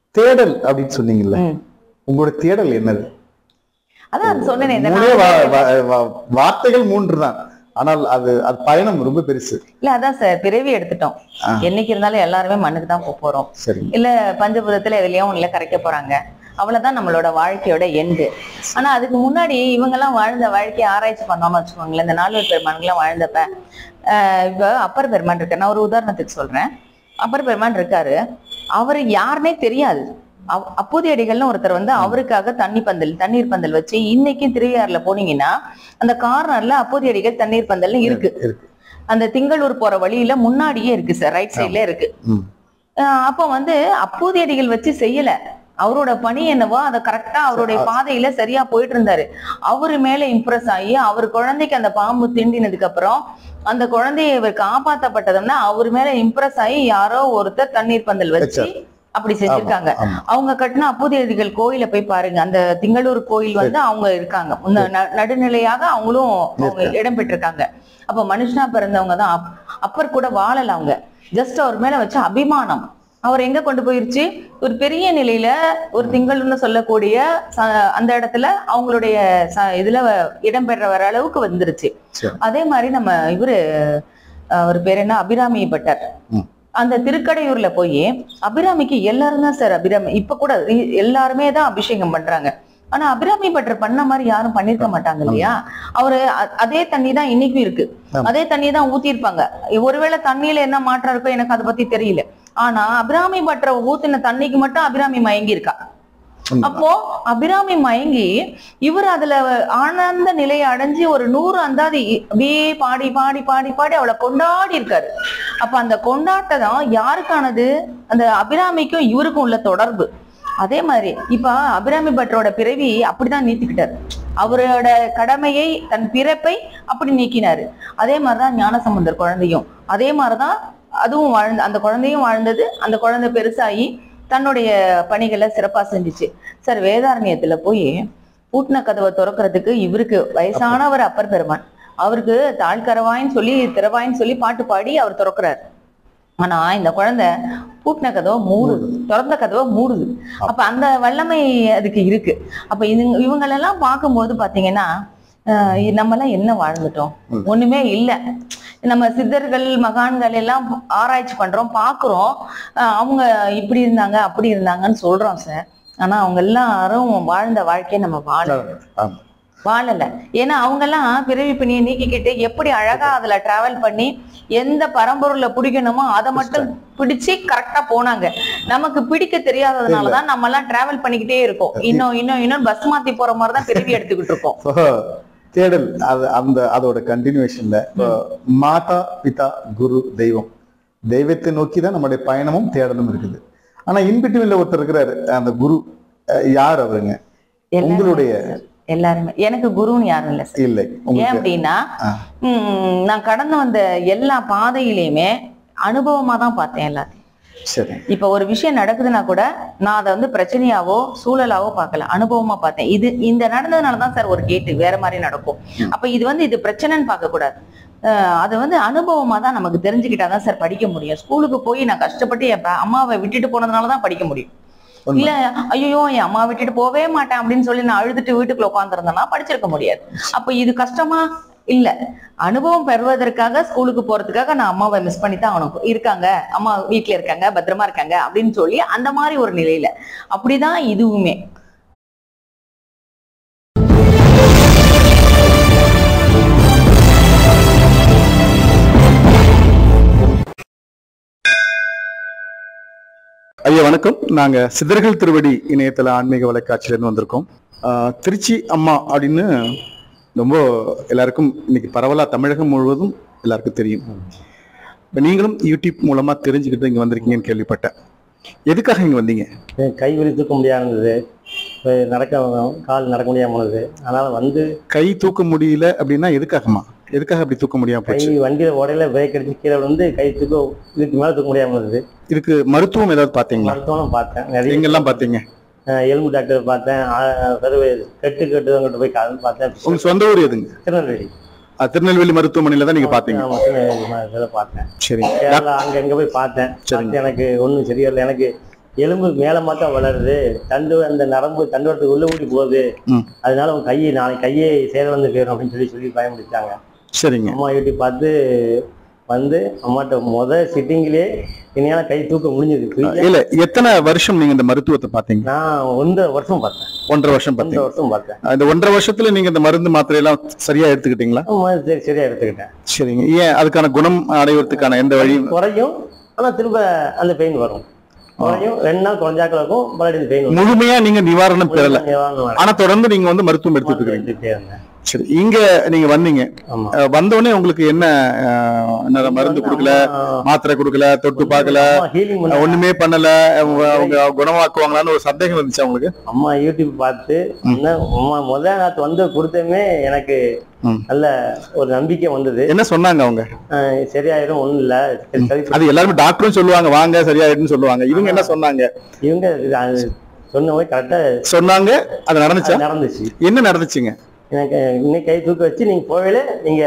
தேடல் அப்படின்னு சொன்னீங்கல்ல ம். உங்களோட தேடல் என்னது அதான் சொன்னேனே இந்த மூணே நாலு வா- வா- வா- வார்த்தைகள் மூன்று தான் ஆனால் அது அது பயணம் ரொம்ப பெருசு இல்ல அதான் சார் பிறவி எடுத்துட்டோம் ஆ. என்னைக்கு இருந்தாலும் எல்லாருமே மண்ணுக்கு தான் போக போறோம் சரி இல்ல பஞ்சபூதத்துல எதுலயும் இல்ல கரைக்க போறாங்க அவ்வளவுதான் நம்மளோட வாழ்க்கையோட எண்டு ஆனா அதுக்கு முன்னாடி இவங்க எல்லாம் வாழ்ந்த வாழ்க்கையை ஆராய்ச்சி பண்ணோம்னு வச்சுக்கோங்களேன் இந்த நால்வர் பெருமான்கள்லாம் வாழ்ந்தப்ப ஆஹ் இப்ப அப்பர் பெருமான் இருக்காரு நான் ஒரு உதாரணத்துக்கு சொல்றேன் அப்பர் பெருமான் இருக்காரு அவரு யாருன்னே தெரியாது அவ்- அப்பூதியடிகள்னு ஒருத்தர் வந்து அவருக்காக தண்ணி பந்தல் தண்ணீர் பந்தல் வச்சு இன்னைக்கும் திருவையாறுல போனீங்கன்னா அந்த கார்னர்ல அப்பூதியடிகள் தண்ணீர் பந்தல்னு இருக்கு இருக்கு அந்த திங்களூர் போற வழியில முன்னாடியே இருக்கு சார் ரைட் சைட்ல இருக்கு ம். ஆஹ் அப்ப வந்து அப்பூதியடிகள் வச்சு செய்யல அவரோட பணி என்னவோ அதை கரெக்டா அவருடைய பாதையில சரியா போயிட்டு இருந்தாரு அவரு மேல இம்ப்ரெஸ் ஆகி அவர் குழந்தைக்கு அந்த பாம்பு திண்டினதுக்கு அப்புறம் அந்த குழந்தைய இவர் காப்பாத்தப்பட்டதுன்னா அவர் மேல இம்ப்ரெஸ் ஆகி யாரோ ஒருத்தர் தண்ணீர் பந்தல் வச்சு வச்சார். அப்படி செஞ்சிருக்காங்க ஆமா, ஆமா. அவங்க கட்டின அப்பூதியடிகள் கோயில போய் பாருங்க அந்த திங்களூர் கோயில் வந்து அவங்க இருக்காங்க இந்த ந- நடுநிலையாக அவங்களும் அவங்க இடம் பெற்றிருக்காங்க அப்ப மனுஷனா பிறந்தவங்க தான் அப்- அப்பர் கூட வாழல அவங்க ஜஸ்ட் அவர் மேல வச்ச அபிமானம் அவர் எங்க கொண்டு போயிருச்சு ஒரு பெரிய நிலையில ஒரு திங்கள்னு சொல்லக்கூடிய ச- அந்த இடத்துல அவங்களுடைய ச- இதுல இடம்பெற வர அளவுக்கு வந்துருச்சு சரி. அதே மாதிரி நம்ம இவரு அஹ், ஒரு பேர் என்ன அபிராமி பட்டர் ம். அந்த திருக்கடையூர்ல போய் அபிராமிக்கு எல்லாரும் தான் சார் அபிராமி இப்ப கூட இ- எல்லாருமே தான் அபிஷேகம் பண்றாங்க ஆனா அபிராமி பட்டர் பண்ண மாதிரி யாரும் பண்ணிருக்க மாட்டாங்க இல்லையா அவரு அ- அதே தண்ணி தான் இன்னைக்கும் இருக்கு ஆமா. அதே தண்ணி தான் ஊத்திருப்பாங்க ஒருவேளை தண்ணியில என்ன மாற்றம் இருக்கோ எனக்கு அதை பத்தி தெரியல ஆனா அபிராமி பட்டரை ஊத்தின தண்ணிக்கு மட்டும் அபிராமி மயங்கி இருக்கா உண்மை. அப்போ அபிராமி மயங்கி இவர் அதுல ஆனந்த நிலையை அடைஞ்சு ஒரு நூறு அந்தாதி அப்படியே பாடி பாடி பாடி பாடி அவளை கொண்டாடி இருக்காரு அப்ப அந்த கொண்டாட்டம் யாருக்கானது அந்த அபிராமிக்கும் இவருக்கும் உள்ள தொடர்பு அதே மாதிரி இப்ப அபிராமி பட்டரோட பிறவி அப்படிதான் நீட்டிக்கிட்டாரு அவரோட கடமையை தன் பிறப்பை அப்படி நீக்கினாரு அதே மாதிரிதான் ஞானசம்பந்தர் குழந்தையும் அதே மாதிரிதான் அதுவும் வாழ்ந்த அந்த குழந்தையும் வாழ்ந்தது அந்த குழந்தை பெருசாகி தன்னுடைய பணிகளை சிறப்பா செஞ்சுச்சு சார் வேதாரண்யத்துல போய் பூட்டின கதவை திறக்கிறதுக்கு இவருக்கு வயசானவர் அப்பர் பெருமான் அவருக்கு தாழ்கரவாயின்னு சொல்லி திறவாயின்னு சொல்லி பாட்டு பாடி அவர் திறக்கிறார் ஆனா இந்த குழந்தை பூட்டின கதவை மூடுது திறந்த கதவை மூடுது அப்ப அந்த வல்லமை அதுக்கு இருக்கு அப்ப இது இவங்களெல்லாம் பார்க்கும்போது பாத்தீங்கன்னா ஆஹ் நம்ம எல்லாம் என்ன வாழ்ந்துட்டோம் ம். ஒண்ணுமே இல்ல நம்ம சித்தர்கள் மகான்கள் எல்லாம் ஆராய்ச்சி பண்றோம் பாக்குறோம் ஆஹ் அவங்க இப்படி இருந்தாங்க அப்படி இருந்தாங்கன்னு சொல்றோம் சார் ஆனா அவங்க எல்லாரும் வாழ்ந்த வாழ்க்கையை நம்ம வாழ ஆமா. வாழல ஏன்னா அவங்க எல்லாம் பிறவி பிணியை நீக்கிக்கிட்டு எப்படி அழகா அதுல டிராவல் பண்ணி எந்த பரம்பொருளை பிடிக்கணுமோ அதை மட்டும் பிடிச்சு கரெக்டா போனாங்க நமக்கு பிடிக்க தெரியாததுனாலதான் நம்ம எல்லாம் டிராவல் பண்ணிக்கிட்டே இருக்கோம் இன்னும் இன்னும் இன்னும் பஸ் மாத்தி போற மாதிரி தான் பிறவி எடுத்துக்கிட்டு இருக்கோம் So, தேடல் அது அந்த அதோட கண்டினியூஷன்ல மாதா பிதா குரு தெய்வம் தெய்வத்தை நோக்கி தான் நம்மளுடைய பயணமும் தேடலும் இருக்குது ஆனா இன்பிட்வீன்ல ஒருத்தர் இருக்கிறாரு அந்த குரு அஹ், யார் அவருங்க எல்லாருமே உங்களுடைய சார். எல்லாருமே எனக்கு குருன்னு யாரும் இல்ல சார் இல்லை ஏன் உங்களுக்கு அப்படின்னா ஆ. உம் நான் கடந்து வந்த எல்லா பாதையிலையுமே அனுபவமா தான் பார்த்தேன் எல்லாத்தையும் சரி இப்ப ஒரு விஷயம் நடக்குதுன்னா கூட நான் அதை வந்து பிரச்சனையாவோ சூழலாவோ பார்க்கல அனுபவமா பார்த்தேன் இது இந்த நடந்ததுனால தான் சார் ஒரு கேட்டு வேற மாதிரி நடக்கும் அப்ப இது வந்து இது பிரச்சனைன்னு பார்க்க கூடாது அஹ் அது வந்து அனுபவமா தான் நமக்கு தெரிஞ்சுக்கிட்டாதான் சார் படிக்க முடியும் ஸ்கூலுக்கு போய் நான் கஷ்டப்பட்டு என் ப- அம்மாவை விட்டுட்டு போனதுனால தான் படிக்க முடியும் உண்மை. இல்ல ஐயோ என் அம்மா விட்டுட்டு போவே மாட்டேன் அப்படின்னு சொல்லி நான் அழுதுட்டு வீட்டுக்குள்ள உட்காந்துருந்தேன்னா படிச்சிருக்க முடியாது அப்ப இது கஷ்டமா இல்ல அனுபவம் பெறுவதற்காக ஸ்கூலுக்கு போறதுக்காக நான் அம்மாவை மிஸ் பண்ணி தான் அவனுக்கு இருக்காங்க அம்மா வீட்ல இருக்காங்க பத்திரமா இருக்காங்க அப்படின்னு சொல்லி அந்த மாதிரி ஒரு நிலையில அப்படிதான் இதுவுமே ஐயா வணக்கம் நாங்க சித்தர்கள் திருவடி இணையதள ஆன்மீக வலைக்காட்சியிலேருந்து வந்திருக்கோம் ஆஹ், திருச்சி அம்மா அப்படின்னு ரொம்ப எல்லாருக்கும் இன்னைக்கு பரவலா தமிழகம் முழுவதும் எல்லாருக்கும் தெரியும் இப்ப நீங்களும் யூடியூப் மூலமா தெரிஞ்சுக்கிட்டு இங்க வந்திருக்கீங்கன்னு கேள்விப்பட்டேன் எதுக்காக இங்க வந்தீங்க என் கை வலி தூக்க முடியாம இருந்தது இப்ப நடக்க கால் நடக்க முடியாம இருந்தது அதனால வந்து கை தூக்க முடியல அப்படின்னா எதுக்காகமா எதுக்காக அப்படி தூக்க முடியாம கை போச்சு வண்டியில உடையில பிரேக் அடிச்சு கீழே வந்து கை தூக்க இதுக்கு மேல தூக்க முடியாம இருந்தது இதுக்கு மருத்துவம் ஏதாவது பாத்தீங்களா மருத்துவம் பார்த்தேன் நிறைய எங்கெல்லாம் பாத்தீங்க அஹ், எலும்பு டாக்டர் பார்த்தேன் ஆ- சர்வே கட்டு கட்டுவங்கிட்ட போய் கால் பார்த்தேன் உங்க சொந்த ஊர் எதுங்க திருநெல்வேலி அஹ், திருநெல்வேலி மருத்துவமனையில தான் நீங்க பாத்தீங்க ஆமா, திருநெல்வேலி மா- இதுல பார்த்தேன் சரி கேரளா அங்க எங்க போய் பார்த்தேன் சரிங்க. பார்த்து எனக்கு ஒண்ணும் சரியில்லை எனக்கு எலும்பு மேல மாத்தம் வளருது தண்டு அந்த நரம்பு தண்டுவரத்துக்கு உள்ள ஊடி போகுது ம். அதனால உன் கையை நாளைக்கு கையே சேர வந்து போயிடும் அப்படின்னு சொல்லி சொல்லி பயமுடிச்சாங்க சரிங்க அம்மா யூடியூப் பார்த்து வந்து அம்மாட்ட முத சிட்டிங்கிலே என்னையால கை தூக்க முடிஞ்சது ஃப்ரீயா. இல்ல எத்தனை வருஷம் நீங்க இந்த மருத்துவத்தை பாத்தீங்க நான் ஒன்றரை வருஷம் பார்த்தேன் ஒன்றரை வருஷம் ஒன்றரை பாத்தீங்க வருஷம் பார்த்தேன் இந்த ஒன்றரை வருஷத்துல நீங்க இந்த மருந்து மாத்திரை எல்லாம் சரியா எடுத்துக்கிட்டீங்களா அம்மா சரி சரியா எடுத்துக்கிட்டேன் சரிங்க ஏன் அதுக்கான குணம் அடைவதற்கான எந்த வழியும் குறையும் ஆனா திரும்ப அந்த பெயின் வரும் குறையும் ரெண்டு நாள் குறைஞ்சாக்கள் இருக்கும் மறுபடியும் இந்த பெயின் வரும் முழுமையா நீங்க நிவாரணம் பெறல நிவாரணம் வரும். ஆனா தொடர்ந்து நீங்க வந்து மருத்துவம் எடுத்துட்டு இருக்கீங்க எடுத்துக்கிட்டே இருந்தேன் சரி இங்க நீங்க வந்தீங்க ஆமா அஹ், வந்த உடனே உங்களுக்கு என்ன அஹ், என்ன மருந்து கொடுக்கல மாத்திரை கொடுக்கல தொட்டு பார்க்கல ஹீலிங் அஹ், ஒண்ணுமே பண்ணல அவங்க அவங்க குணமாக்குவாங்களான்னு ஒரு சந்தேகம் இருந்துச்சு அவங்களுக்கு அம்மா யூடியூப் பார்த்து என்ன அம்மா முதல் நாத்து வந்து கொடுத்தமே எனக்கு ம். நல்ல ஒரு நம்பிக்கை வந்தது என்ன சொன்னாங்க அவங்க அஹ் சரியாயிரும் ஒண்ணும் இல்ல சரி, சரி அது எல்லாருமே டாக்டரும் சொல்லுவாங்க வாங்க சரியாயிடுன்னு சொல்லுவாங்க இவங்க என்ன சொன்னாங்க இவங்க இது அது சொன்ன போய் கரெக்டா சொன்னாங்க அது நடந்துச்சா நடந்துச்சு என்ன நடந்துச்சுங்க எனக்கு இன்னைக்கு கை தூக்க வச்சு நீங்க போகல நீங்க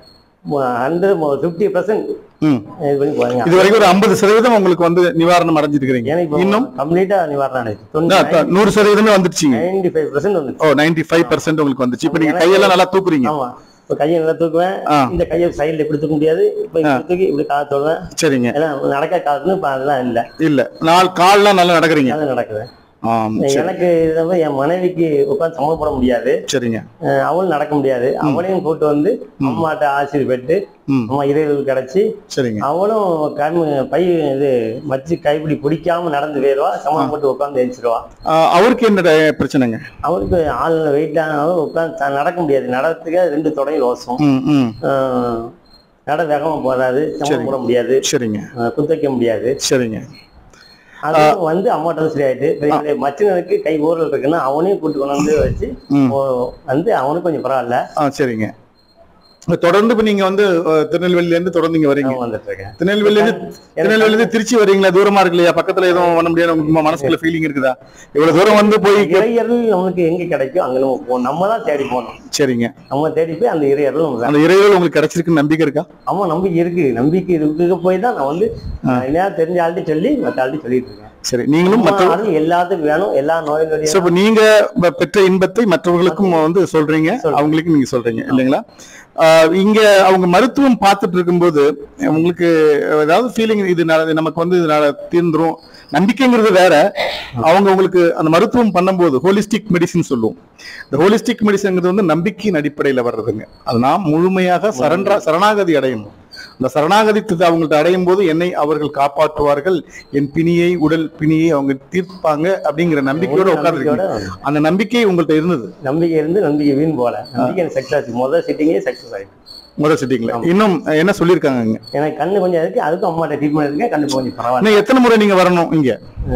ஹண்ட்ரட் ஃபிஃப்டி பர்சன்ட் ம் இது பண்ணி போறீங்க இது வரைக்கும் ஒரு ஐம்பது சதவீதம் உங்களுக்கு வந்து நிவாரணம் அடைஞ்சிருக்கிறீங்க எனக்கு இப்போ இன்னும் கம்ப்ளீட்டா நிவாரணம் ஆயிடுச்சு அதான், தொண்ணூத்தி அதான், நூறு சதவீதமே வந்துருச்சுங்க நைன்டி ஃபைவ் பர்சன்ட் வந்து ஓ நைன்டி ஃபைவ் பர்சன்ட் உங்களுக்கு வந்துச்சு இப்ப நீங்க கையெல்லாம் நல்லா தூக்குறீங்க ஆமா இப்போ கையை நல்லா தூக்குவேன் ஆ. இந்த கையை சைடுல இப்படி தூக்க முடியாது இப்போ இப்படி தூக்கி இப்படி கால தொடுவேன் சரிங்க எல்லாம் நடக்க காலத்துல இப்போ அதெல்லாம் இல்லை இல்ல நாலு கால்லாம் நல்லா நடக்கிறீங்க அது நடக்குது ஆம் சரி எனக்கு இதை வந்து என் மனைவிக்கு உட்காந்து சமப்பட முடியாது சரிங்க அஹ் அவளும் நடக்க முடியாது அவளையும் கூட்டு வந்து அம்மாட்ட ஆசிரியர் பெற்று ம் அம்மா இறைவல் கிடைச்சி சரிங்க அவளும் கண் பை இது மச்சு கைப்பிடி பிடிக்காம நடந்து போயிடுவா சமம் போட்டு உட்காந்து எழுச்சிருவா ஆ, அவருக்கு என்ன ட- பிரச்சனைங்க அவளுக்கு ஆள் வெயிட் ஆனாலும் உட்காந்து நடக்க முடியாது நடத்துக்க ரெண்டு தொடையும் ரோசம் ம் ம் அஹ் நட வேகமா போறாது சமம் போட முடியாது சரிங்க அஹ் குத்தைக்க முடியாது சரிங்க அதுவும் வந்து அம்மாட்ட வந்து சரியாயிட்டு பெரிய மச்சினனுக்கு கை ஊரல் இருக்குன்னா அவனையும் கூட்டு கொண்டு வந்து வச்சு ம் ஓ- வந்து அவனுக்கு கொஞ்சம் பரவாயில்ல ஆ சரிங்க தொடர்ந்து இப்ப நீங்க வந்து அஹ், திருநெல்வேலில இருந்து தொடர்ந்து இங்க வரீங்க அவன் வந்துட்டு இருக்கேன் திருநெல்வேலில இருந்து திருநெல்வேலில இருந்து திருச்சி வரீங்களா தூரமா இருக்கு இல்லையா பக்கத்துல எதுவும் பண்ண முடியாது உங்களுக்கு மனசுக்குள்ள ஃபீலிங் இருக்குதா இவ்வளவு தூரம் வந்து போய் கே- இறையர்கள் நமக்கு எங்க கிடைக்கும் அங்க நம்ம போகணும் நம்ம தான் தேடி போகணும் சரிங்க நம்ம தேடி போய் அந்த இறையர்கள் நம்ம அந்த இறைவல் உங்களுக்கு கிடைச்சிருக்குன்னு நம்பிக்கை இருக்கா ஆமா நம்பிக்கை இருக்கு நம்பிக்கை இருக்க போய் தான் நான் வந்து என்ன தெரிஞ்ச ஆள்கிட்ட சொல்லி மற்ற ஆள்கிட்ட சொல்லிட்டு இருக்கேன் சரி நீங்களும் மற்ற ஆளு எல்லாத்துக்கும் வேணும் எல்லா நோய் சோ நொடியும் இப்ப நீங்க பெ- பெற்ற இன்பத்தை மற்றவர்களுக்கும் வந்து சொல்றீங்க சொல்றேன். அவங்களுக்கும் நீங்க சொல்றீங்க இல்லைங்களா ஆஹ் இங்க அவங்க மருத்துவம் பார்த்துட்டு இருக்கும்போது உங்களுக்கு ஏதாவது ஃபீலிங் இது ந- நமக்கு வந்து இதனால தீர்ந்துரும் நம்பிக்கைங்கிறது வேற அவங்க உங்களுக்கு அந்த மருத்துவம் பண்ணும்போது ஹோலிஸ்டிக் மெடிசின் சொல்லுவோம் இந்த ஹோலிஸ்டிக் மெடிசன்ங்கிறது வந்து நம்பிக்கையின் அடிப்படையில வர்றதுங்க அது நாம் முழுமையாக சரண்டா சரணாகதி அடையணும் அந்த சரணாகதி தி- அவங்கள்ட்ட அடையும் போது என்னை அவர்கள் காப்பாற்றுவார்கள் என் பிணியை உடல் பிணியை அவங்க தீர்ப்பாங்க அப்படிங்கிற நம்பிக்கையோட உட்கார்ந்துருக்கீங்க நம்பிக்கையோட அந்த நம்பிக்கை உங்கள்ட்ட இருந்தது நம்பிக்கை இருந்து நம்பிக்கை வீண் போல நம்பிக்கை சக்சஸ் ஆச்சு முதல் சிட்டிங்கே சக்சஸ் ஆயிடுச்சு முதல் சிட்டிங்களா இன்னும் என்ன சொல்லியிருக்காங்க எனக்கு கண்ணு கொஞ்சம் இருக்கு அதுக்கும் அம்மாட்ட ட்ரீட்மெண்ட் இருக்கு கண்ணு கொஞ்சம் பரவாயில்ல இன்னும் எத்தனை முறை நீங்க வரணும் இங்க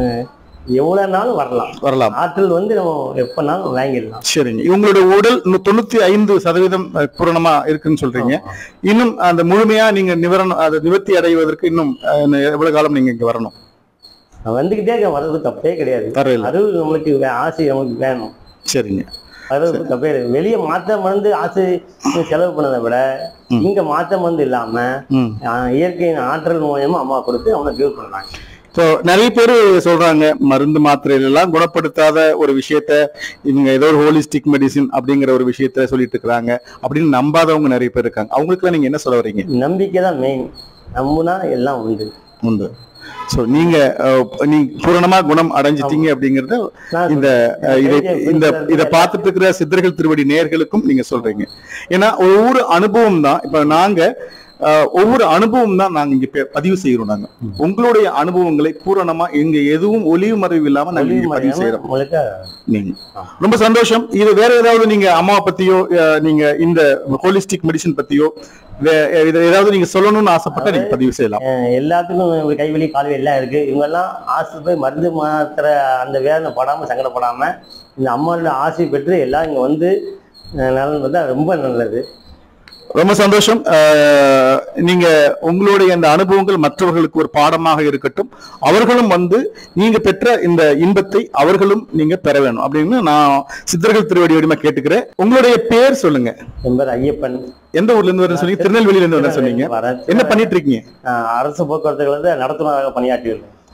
எவ்வளவு நாளும் வரலாம் வரலாம் ஆற்றல் வந்து நம்ம எப்பனாலும் வாங்கிடலாம் சரிங்க இவங்களோட உடல் இன்னும் தொண்ணூத்தி ஐந்து சதவீதம் அஹ், பூரணமா இருக்குன்னு சொல்றீங்க இன்னும் அந்த முழுமையா நீங்க நிவரணம் அதை நிவர்த்தி அடைவதற்கு இன்னும் அஹ், இன்னும் எவ்வளவு காலம் நீங்க இங்க வரணும் நான் வந்துகிட்டே இருக்க வர்றது தப்பே கிடையாது வரையில அருள் நம்மளுக்கு வே- ஆசை நமக்கு வேணும் சரிங்க வர்றது தப்பே கிடையாது வெளியே மாத்த மருந்து ஆசை செலவு பண்ணதை விட ம். இங்க மாத்த மருந்து இல்லாம ம் ஆஹ், இயற்கையின் ஆற்றல் மூலயமா அம்மா கொடுத்து அவனை கியூர் பண்ணாங்க இப்போ நிறைய பேர் சொல்றாங்க மருந்து மாத்திரையில எல்லாம் குணப்படுத்தாத ஒரு விஷயத்த இவங்க ஏதோ ஒரு ஹோலிஸ்டிக் மெடிசின் அப்படிங்கிற ஒரு விஷயத்த சொல்லிட்டு இருக்கிறாங்க அப்படின்னு நம்பாதவங்க நிறைய பேர் இருக்காங்க அவங்களுக்குலாம் நீங்க என்ன சொல்ல வர்றீங்க நம்பிக்கை தான் மெயின் நம்புனா எல்லாம் உண்டு உண்டு ஸோ நீங்க அஹ், நீங்க பூரணமா குணம் அடைஞ்சிட்டீங்க அப்படிங்கறத நான் இந்த அஹ், இதை இந்த இதை பார்த்துட்டு இருக்கிற சித்தர்கள் திருவடி நேயர்களுக்கும் நீங்க சொல்றீங்க ஏன்னா ஒவ்வொரு அனுபவம் தான் இப்ப நாங்க அஹ், ஒவ்வொரு அனுபவம் தான் நாங்க இங்க பே- பதிவு செய்யறோம் நாங்க உங்களுடைய அனுபவங்களை பூரணமா இங்க எதுவும் ஒளிவு மறைவு இல்லாம நாங்க இங்க பதிவு செய்யறோம் உங்களுக்கு நீங்க ரொம்ப சந்தோஷம் இது வேற ஏதாவது நீங்க அம்மாவை பத்தியோ அஹ், நீங்க இந்த ஹோலிஸ்டிக் மெடிசன் பத்தியோ வே- இது ஏதாவது நீங்க சொல்லணும்னு ஆசைப்பட்டா நீங்க பதிவு செய்யலாம் அஹ் எல்லாத்துக்கும் ஒரு கைவலி கால்வலி எல்லாம் இருக்கு இவங்க எல்லாம் ஆசை போய் மருந்து மாத்திர அந்த வேதனை படாம சங்கடப்படாம இந்த அம்மாவோட ஆசை பெற்று எல்லாம் இங்க வந்து அஹ் நலன் வந்தா ரொம்ப நல்லது ரொம்ப சந்தோஷம் அஹ், நீங்க உங்களுடைய இந்த அனுபவங்கள் மற்றவர்களுக்கு ஒரு பாடமாக இருக்கட்டும் அவர்களும் வந்து நீங்க பெற்ற இந்த இன்பத்தை அவர்களும் நீங்க பெற வேணும் அப்படின்னு நான் சித்தர்கள் திருவடி வடிமா கேட்டுக்கிறேன் உங்களுடைய பேர் சொல்லுங்க என் பேர் ஐயப்பன் எந்த ஊர்ல இருந்து வரேன்னு சொன்னீங்க திருநெல்வேலியில இருந்து வரேன் சொன்னீங்க வரேன். என்ன பண்ணிட்டு இருக்கீங்க அஹ் அரசு போக்குவரத்துகள் வந்து நடத்துனராக பணியாற்றியுள்ளேன்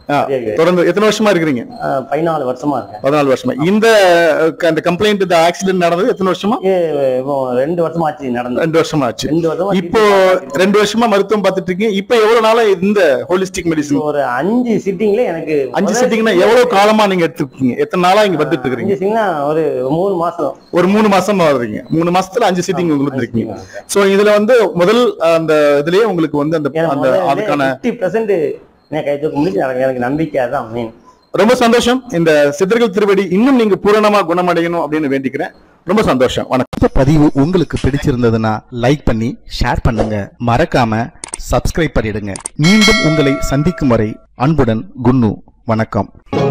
ஆ, சரியாகி தொடர்ந்து எத்தனை வருஷமா இருக்கிறீங்க அஹ், பதினாலு வருஷமா இருக்கேன் பதினாலு வருஷமா இந்த அஹ், அந்த கம்ப்ளைண்ட் இந்த ஆக்சிடென்ட் நடந்தது எத்தனை வருஷமா ஏ, இப்போ ரெண்டு வருஷமா ஆச்சு நடந்து ரெண்டு வருஷமா ஆச்சு ரெண்டு வருஷமா இப்போ ரெண்டு வருஷமா மருத்துவம் பார்த்துட்டு இருக்கீங்க இப்போ எவ்வளவு நாளா இந்த ஹோலிஸ்டிக் மெடிசன் ஒரு அஞ்சு சிட்டிங்ல எனக்கு அஞ்சு முதல் சிட்டிங்னா எவ்வளவு காலமா நீங்க எடுத்துருக்கீங்க எத்தனை நாளா இங்க வந்துட்டு இருக்கிறீங்க அஞ்சு சிட்டிங்னா ஒரு மூணு மாசம் ஒரு மூணு மாசமா வர்றீங்க மூணு மாசத்துல அஞ்சு சிட்டிங் உங்களுக்கு இருக்கீங்க சோ இதுல வந்து முதல் அந்த இதுலயே உங்களுக்கு வந்து அந்த அந்த அதுக்கான ஃபிஃப்டி பர்சன்ட் எனக்கு கை தூக்க முடிச்சு எனக்கு எனக்கு நம்பிக்கை தான் மெயின் ரொம்ப சந்தோஷம் இந்த சித்தர்கள் திருவடி இன்னும் நீங்க பூரணமா குணமடையணும் அப்படின்னு வேண்டிக்கிறேன் ரொம்ப சந்தோஷம் வணக்கம் இந்த பதிவு உங்களுக்கு பிடிச்சிருந்ததுன்னா லைக் பண்ணி ஷேர் பண்ணுங்க மறக்காம சப்ஸ்கிரைப் பண்ணிடுங்க மீண்டும் உங்களை சந்திக்கும் வரை அன்புடன் குன்னு வணக்கம்